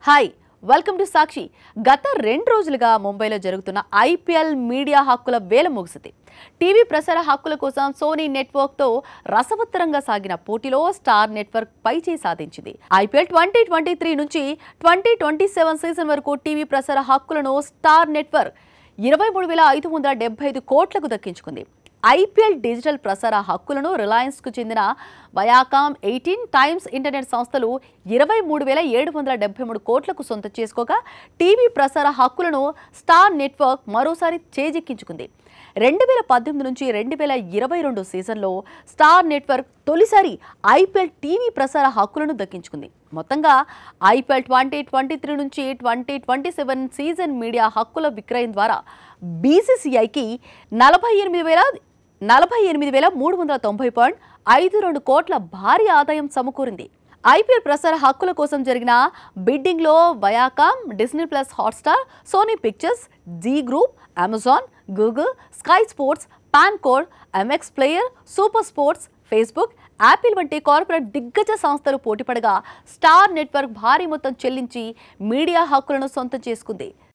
hi welcome to సాక్షి గత రెండు రోజులుగా ముంబైలో జరుగుతున్న ఐపీఎల్ మీడియా హక్కుల వేల ముగిసింది టీవీ ప్రసార హక్కుల కోసం సోనీ నెట్వర్క్తో రసవత్తరంగా సాగిన పోటీలో స్టార్ నెట్వర్క్ పైచేయి సాధించింది ఐపీఎల్ ట్వంటీ ట్వంటీ త్రీ నుంచి ట్వంటీ ట్వంటీ సెవెన్ సీజన్ వరకు టీవీ ప్రసార హక్కులను స్టార్ నెట్వర్క్ ఇరవై మూడు వేల ఐదు వందల డెబ్బై ఐదు కోట్లకు దక్కించుకుంది ఐపీఎల్ డిజిటల్ ప్రసార హక్కులను రిలయన్స్కు చెందిన వయాకామ్ ఎయిటీన్ టైమ్స్ ఇంటర్నెట్ సంస్థలు ఇరవై మూడు వేల ఏడు వందల డెబ్బై మూడు కోట్లకు సొంతం చేసుకోగా టీవీ ప్రసార హక్కులను స్టార్ నెట్వర్క్ మరోసారి చేజిక్కించుకుంది రెండు వేల పద్దెనిమిది నుంచి రెండు వేల ఇరవై రెండు సీజన్లో స్టార్ నెట్వర్క్ తొలిసారి ఐపీఎల్ టీవీ ప్రసార హక్కులను దక్కించుకుంది మొత్తంగా ఐపీఎల్ ట్వంటీ ట్వంటీ త్రీ నుంచి twenty twenty seven season media హక్కుల విక్రయం ద్వారా బీసీసీఐకి నలభై ఎనిమిది వేల నలభై ఎనిమిది వేల మూడు వందల తొంభై పాయింట్ ఐదు రెండు కోట్ల భారీ ఆదాయం సమకూరింది ఐపీఎల్ ప్రసార హక్కుల కోసం జరిగిన బిడ్డింగ్లో Viacom Disney plus Hotstar Sony Pictures Zee group Amazon Google Sky Sports FanCode MX Player Super Sports Facebook Apple వంటి కార్పొరేట్ దిగ్గజ సంస్థలు పోటీపడగా స్టార్ నెట్వర్క్ భారీ మొత్తం చెల్లించి మీడియా హక్కులను సొంతం చేసుకుంది